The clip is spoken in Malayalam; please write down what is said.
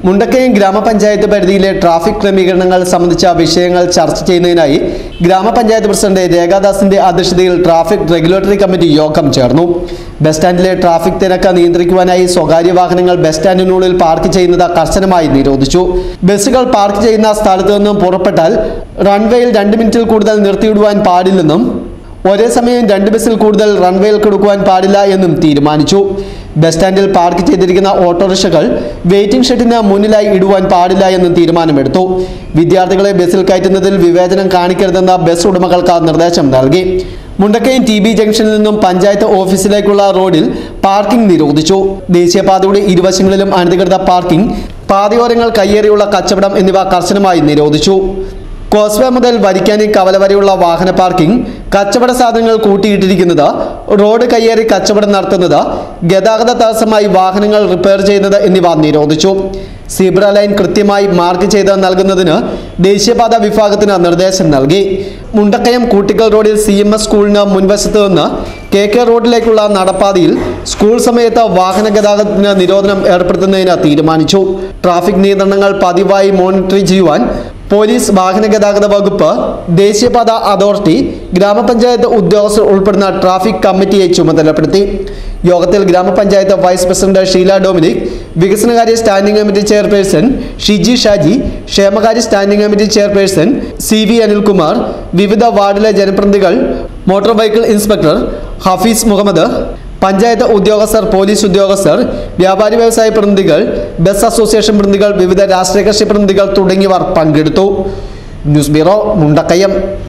മുണ്ടക്കയം ഗ്രാമപഞ്ചായത്ത് പരിധിയിലെ ട്രാഫിക് ക്രമീകരണങ്ങൾ സംബന്ധിച്ച വിഷയങ്ങൾ ചർച്ച ചെയ്യുന്നതിനായി ഗ്രാമപഞ്ചായത്ത് പ്രസിഡന്റ് രേഖാദാസിന്റെ അധ്യക്ഷതയിൽ ട്രാഫിക് റെഗുലേറ്ററി കമ്മിറ്റി യോഗം ചേർന്നു ബസ് സ്റ്റാൻഡിലെ ട്രാഫിക് തിരക്ക് നിയന്ത്രിക്കുവാനായി സ്വകാര്യ വാഹനങ്ങൾ ബസ് സ്റ്റാൻഡിനുള്ളിൽ പാർക്ക് ചെയ്യുന്നത് കർശനമായി നിരോധിച്ചു ബസ്സുകൾ പാർക്ക് ചെയ്യുന്ന സ്ഥലത്തു നിന്നും പുറപ്പെട്ടാൽ റൺവേയിൽ രണ്ട് മിനിറ്റിൽ കൂടുതൽ നിർത്തിയിടുവാൻ പാടില്ലെന്നും ഒരേ സമയം രണ്ട് ബസ്സിൽ കൂടുതൽ റൺവേയിൽ കൊടുക്കുവാൻ പാടില്ല എന്നും തീരുമാനിച്ചു ബസ് സ്റ്റാൻഡിൽ പാർക്ക് ചെയ്തിരിക്കുന്ന ഓട്ടോറിക്ഷകൾ വെയിറ്റിംഗ് ഷെഡിന് മുന്നിലായി ഇടുവാൻ പാടില്ല എന്നും തീരുമാനമെടുത്തു വിദ്യാർത്ഥികളെ ബസ്സിൽ കയറ്റുന്നതിൽ വിവേചനം കാണിക്കരുതെന്ന ബസ് ഉടമകൾക്ക് നിർദ്ദേശം നൽകി മുണ്ടക്കയം ടി ബി ജംഗ്ഷനിൽ നിന്നും പഞ്ചായത്ത് ഓഫീസിലേക്കുള്ള റോഡിൽ പാർക്കിംഗ് നിരോധിച്ചു ദേശീയപാതയുടെ ഇരുവശങ്ങളിലും അനധികൃത പാർക്കിംഗ് പാതയോരങ്ങൾ കയ്യേറിയുള്ള കച്ചവടം എന്നിവ കർശനമായി നിരോധിച്ചു കോസ്വേ മുതൽ വരിക്കാനി കവല വരെയുള്ള വാഹന പാർക്കിംഗ് കച്ചവട സാധനങ്ങൾ കൂട്ടിയിട്ടിരിക്കുന്നത് റോഡ് കയ്യേറി കച്ചവടം നടത്തുന്നത് ഗതാഗത തടസ്സമായി വാഹനങ്ങൾ റിപ്പയർ ചെയ്യുന്നത് എന്നിവ നിരോധിച്ചു സീബ്ര ലൈൻ കൃത്യമായി മാർക്ക് ചെയ്ത് നൽകുന്നതിന് ദേശീയപാത വിഭാഗത്തിന് നിർദ്ദേശം നൽകി മുണ്ടക്കയം കൂട്ടിക്കൽ റോഡിൽ സി എം എസ് സ്കൂളിന് മുൻവശത്ത് നിന്ന് കെ കെ റോഡിലേക്കുള്ള നടപ്പാതയിൽ സ്കൂൾ സമയത്ത് വാഹന ഗതാഗതത്തിന് നിരോധനം ഏർപ്പെടുത്തുന്നതിന് തീരുമാനിച്ചു ട്രാഫിക് നിയന്ത്രണങ്ങൾ പതിവായി മോണിറ്റർ ചെയ്യുവാൻ പോലീസ് വാഹന ഗതാഗത വകുപ്പ് ദേശീയപാത അതോറിറ്റി ഗ്രാമപഞ്ചായത്ത് ഉദ്യോഗസ്ഥർ ഉൾപ്പെടുന്ന ട്രാഫിക് കമ്മിറ്റിയെ ചുമതലപ്പെടുത്തി യോഗത്തിൽ ഗ്രാമപഞ്ചായത്ത് വൈസ് പ്രസിഡന്റ് ഷീല ഡൊമിനിക് വികസനകാര്യ standing committee chairperson Shiji Shaji ക്ഷേമകാര്യ standing committee chairperson C V Anilkumar വിവിധ വാർഡിലെ ജനപ്രതിനിധികൾ motor vehicle inspector Hafeez Muhammad panchayat ഉദ്യോഗസ്ഥർ പോലീസ് ഉദ്യോഗസ്ഥർ വ്യാപാരി വ്യവസായ പ്രതിനിധികൾ ബസ് അസോസിയേഷൻ പ്രതിനിധികൾ വിവിധ രാഷ്ട്രീയ കക്ഷി പ്രതിനിധികൾ തുടങ്ങിയവർ പങ്കെടുത്തു ന്യൂസ് ബ്യൂറോ മുണ്ടക്കയം